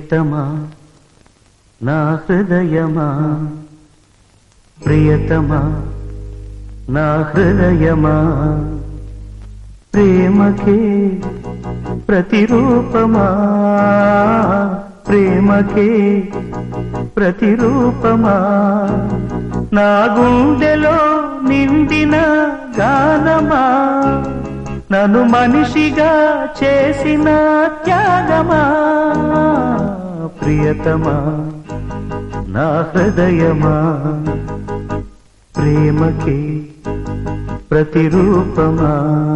ప్రియతమా నా హృదయమా ప్రియతమా నా హృదయమా ప్రేమకే ప్రతిరూపమా ప్రేమకే ప్రతిరూపమా నా గుండెలో నిండిన గానమా నన్ను మనిషిగా చేసిన త్యాగమా ప్రియతమా నా హృదయమా ప్రేమకి ప్రతిరూపమా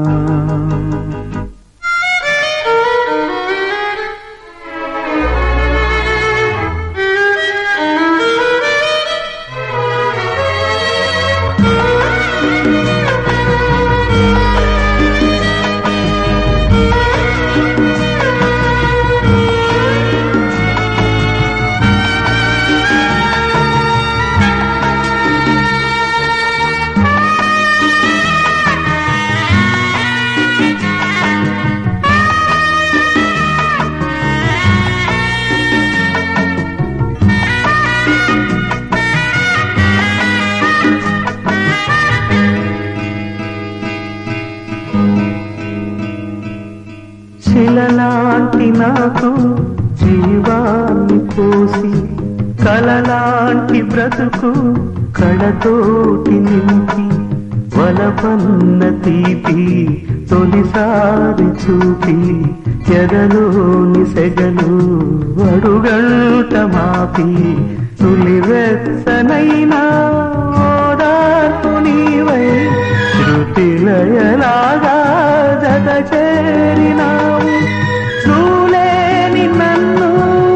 శిలలాంటి నాకు జీవాన్ని పోసి కలలాంటి బ్రతుకు కళతోటి నింపి వలపన్న తీపి తొలిసారి చూపి ఎదలోని సెగలు అడుగంట మాపి నులివెచ్చనైనా ఓదార్పు నీవై శృతిలయలాగా జత చేరినావు నువ్వులేని నన్ను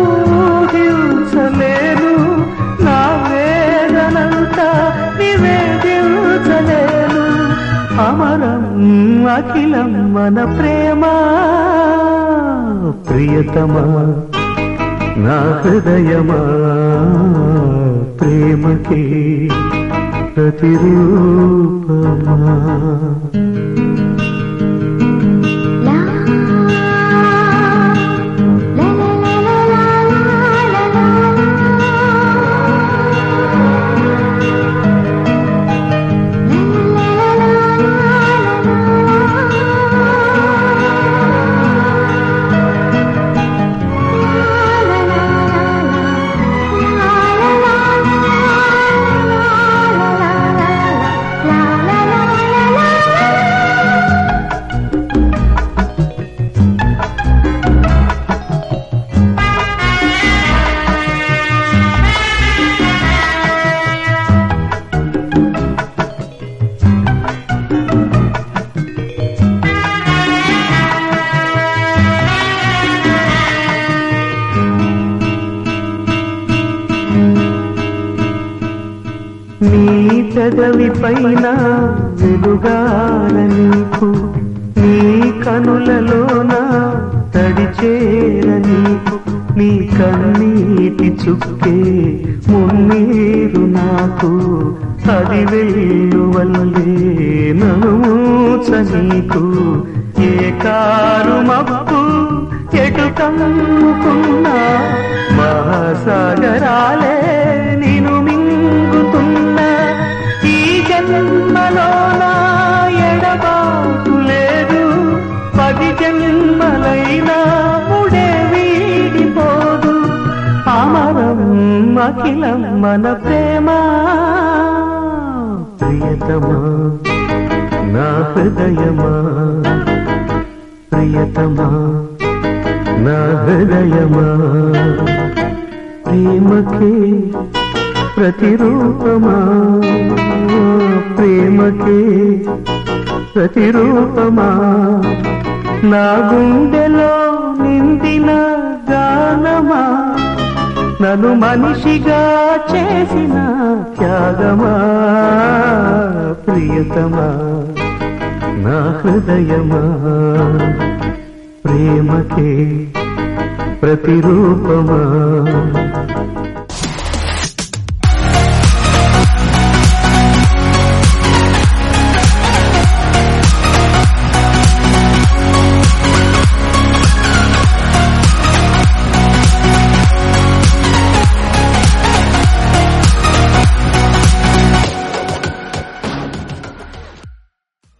ఊహించలేను నా వేదనంతా నివేదించలేను అమరం అఖిలం మన ప్రేమ ప్రియతమా నా హృదయమా ప్రేమకి ప్రతిరూపమా La la la la la la la నీ పెదవి పైన వెలుగాల నీకు నీ కనులలోన తడిచేర నీకు నీ కన్నీటి చుక్కే మున్నీరు నాకు అది వెల్లువల్లే ననుమూచ నీకు ఏ కారు మబ్బు ఎటు కమ్ముకున్నా మహాసాగరాలే నిను మింగుతున్నా ఈ జన్మలోన ఎడబాటు లేదు పది జన్మలైనా ముడే వీడిపోదు అమరం అఖిలం మన ప్రేమ ప్రియతమా నా హృదయమా ప్రియతమా నా హృదయమా ప్రేమకే ప్రతిరూపమా ప్రేమకే ప్రతిరూపమా నా గుండెలో నిండిన గానమా నన్ను మనిషిగా చేసిన త్యాగమా ప్రియతమా నా హృదయమా ప్రేమకే ప్రతిరూపమా